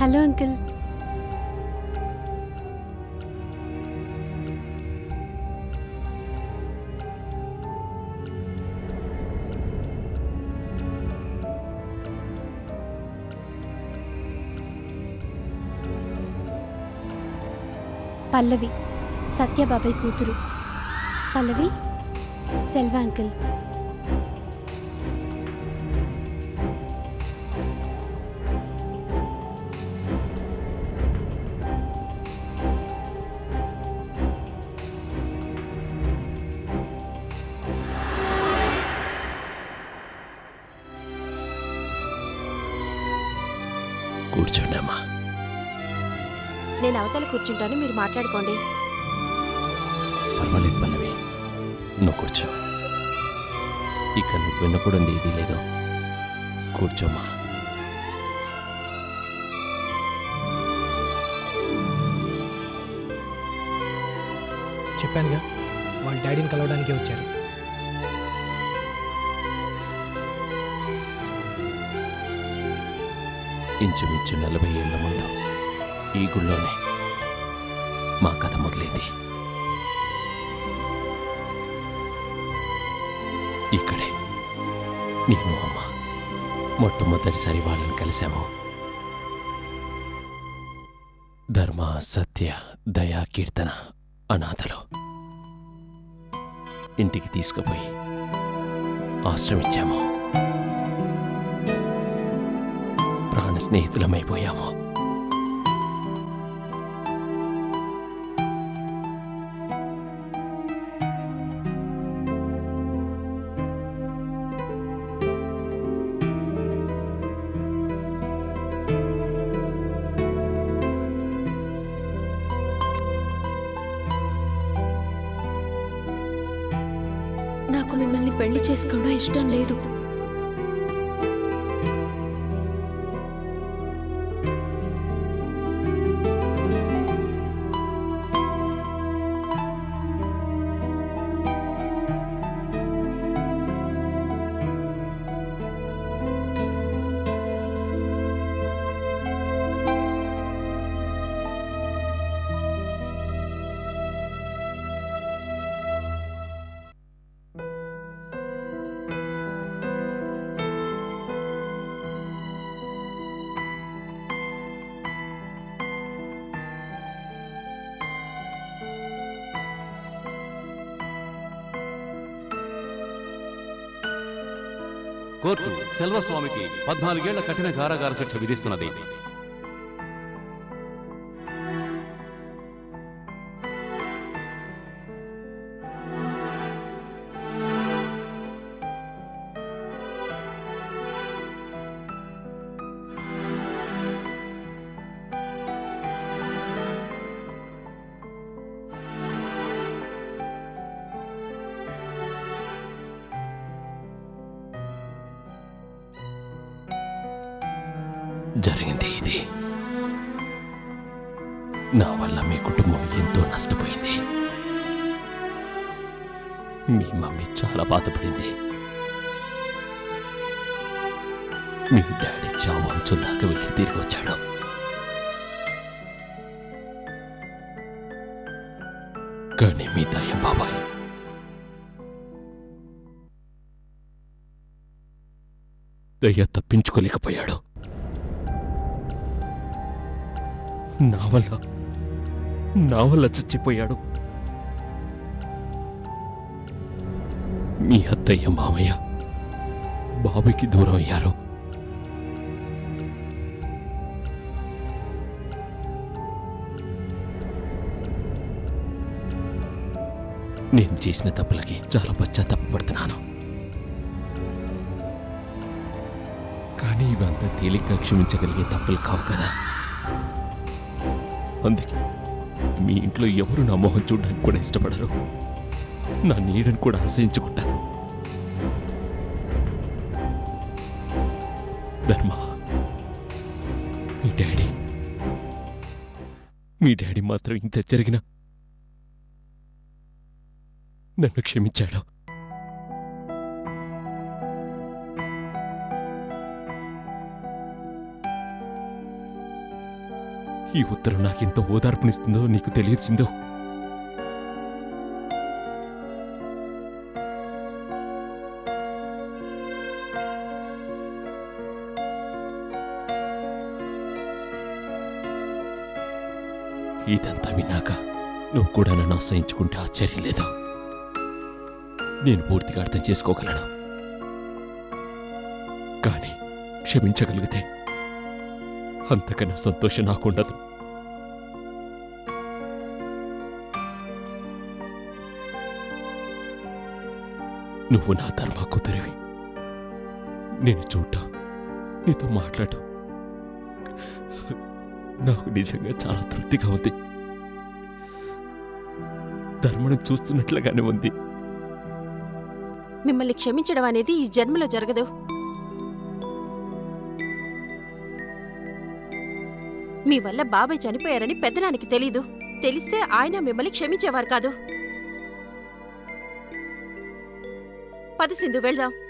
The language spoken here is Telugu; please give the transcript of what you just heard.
హలో అంకుల్ పల్లవి సత్యబాబాయ్ కూతురు పల్లవి సెల్వ అంకుల్ కూర్చోండి అమ్మా నేను అవతల కూర్చుంటాను మీరు మాట్లాడుకోండి పర్వాలేదు పల్లవి నువ్వు కూర్చో ఇక్కడ నువ్వు వినకూడదు ఇది లేదు కూర్చోమ్మా చెప్పానుగా వాళ్ళ డాడీని కలవడానికి వచ్చారు ఇంచుమించు నలభై ఏళ్ల ముందు ఈ గుళ్ళోనే మా కథ మొదలైంది ఇక్కడే నేను అమ్మ మొట్టమొదటిసారి వాళ్ళని కలిశాము ధర్మ సత్య దయా కీర్తన అనాథలు ఇంటికి తీసుకుపోయి ఆశ్రమించాము ప్రాణ స్నేహితులమైపోయాము నాకు మిమ్మల్ని పెళ్లి చేసుకోవడం ఇష్టం లేదు కోర్టు సెల్వస్వామికి పద్నాలుగేళ్ల కఠిన కారాగార శిక్ష విధిస్తున్నది జరిగింది ఇది నా వల్ల మీ కుటుంబం ఎంతో నష్టపోయింది మీ మమ్మీ చాలా బాధపడింది మీ డాడీ చావు అంచుల దాకా వెళ్ళి తిరిగి వచ్చాడు కానీ మీ దయ బాబాయ్ దయ తప్పించుకోలేకపోయాడు నా వల్ల నా వల్ల చచ్చిపోయాడు మీ అత్తయ్య మామయ్య బాబుకి దూరం అయ్యారు నేను చేసిన తప్పులకి చాలా పశ్చాత్తాపడుతున్నాను కానీ ఇవంతా తేలిగ్గా క్షమించగలిగే తప్పులు కావు కదా అందుకే మీ ఇంట్లో ఎవరు నా మొహం చూడడానికి కూడా ఇష్టపడరు నా నీడని కూడా అసహించుకుంటారు ధర్మ మీ డాడీ మీ డాడీ మాత్రం ఇంత జరిగిన నన్ను క్షమించాడు ఈ ఉత్తరం నాకెంత ఓదార్పునిస్తుందో నీకు తెలియదు సింధు ఇదంతా విన్నాక నువ్వు కూడా నన్ను అసహించుకుంటే ఆశ్చర్యం లేదు నేను పూర్తిగా అర్థం చేసుకోగలను కానీ క్షమించగలిగితే అంతకన్నా సంతోషం నాకుండదు నువ్వు నా ధర్మ కూతురివి నేను చూడటం నీతో మాట్లాడటం నాకు నిజంగా చాలా తృప్తిగా ఉంది ధర్మను చూస్తున్నట్లుగానే ఉంది మిమ్మల్ని క్షమించడం అనేది ఈ జన్మలో జరగదు మీ వల్ల బాబాయ్ చనిపోయారని పెద్దనానికి తెలీదు తెలిస్తే ఆయన మిమ్మల్ని క్షమించేవారు కాదు పద సింధు వెళ్దాం